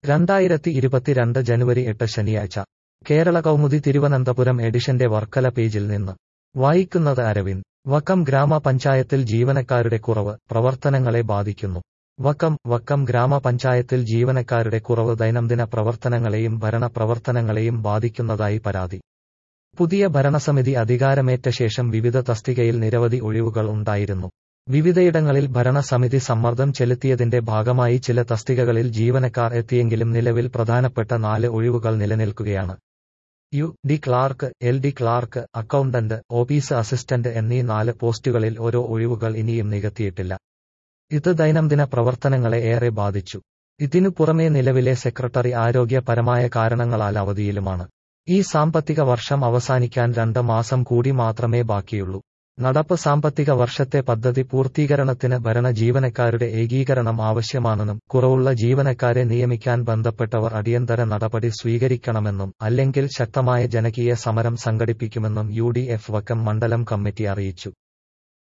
രണ്ടായിരത്തി ഇരുപത്തിരണ്ട് ജനുവരി എട്ട് ശനിയാഴ്ച കേരള കൗമുദി തിരുവനന്തപുരം എഡിഷന്റെ വർക്കല പേജിൽ നിന്ന് വായിക്കുന്നത് അരവിന്ദ് വക്കം ഗ്രാമപഞ്ചായത്തിൽ ജീവനക്കാരുടെ കുറവ് പ്രവർത്തനങ്ങളെ ബാധിക്കുന്നു വക്കം വക്കം ഗ്രാമപഞ്ചായത്തിൽ ജീവനക്കാരുടെ കുറവ് ദൈനംദിന പ്രവർത്തനങ്ങളെയും ഭരണ പ്രവർത്തനങ്ങളെയും ബാധിക്കുന്നതായി പരാതി പുതിയ ഭരണസമിതി അധികാരമേറ്റ ശേഷം വിവിധ തസ്തികയിൽ നിരവധി ഒഴിവുകൾ ഉണ്ടായിരുന്നു വിവിധയിടങ്ങളിൽ ഭരണസമിതി സമ്മർദ്ദം ചെലുത്തിയതിന്റെ ഭാഗമായി ചില തസ്തികകളിൽ ജീവനക്കാർ എത്തിയെങ്കിലും നിലവിൽ പ്രധാനപ്പെട്ട നാല് ഒഴിവുകൾ നിലനിൽക്കുകയാണ് U D clerk L D clerk accountant office assistant എന്നീ നാല് പോസ്റ്റുകളിൽ ഓരോ ഒഴിവുകൾ ഇനിയും നികത്തിയിട്ടില്ല ഇത് ദൈനംദിന പ്രവർത്തനങ്ങളെ ഏറെ ബാധിച്ചു ഇതിനു പുറമെ നിലവിലെ സെക്രട്ടറി ആരോഗ്യപരമായ കാരണങ്ങളാൽ അവധിയിലുമാണ് ഈ സാമ്പത്തിക വർഷം അവസാനിക്കാൻ രണ്ട് മാസം കൂടി മാത്രമേ ബാക്കിയുള്ളൂ നടപ്പ് സാമ്പത്തിക വർഷത്തെ പദ്ധതി പൂർത്തീകരണത്തിന് ഭരണ ജീവനക്കാരുടെ ഏകീകരണം ആവശ്യമാണെന്നും കുറവുള്ള ജീവനക്കാരെ നിയമിക്കാൻ ബന്ധപ്പെട്ടവർ അടിയന്തര നടപടി സ്വീകരിക്കണമെന്നും അല്ലെങ്കിൽ ശക്തമായ ജനകീയ സമരം സംഘടിപ്പിക്കുമെന്നും യു ഡി എഫ് വക്കം മണ്ഡലം കമ്മിറ്റി അറിയിച്ചു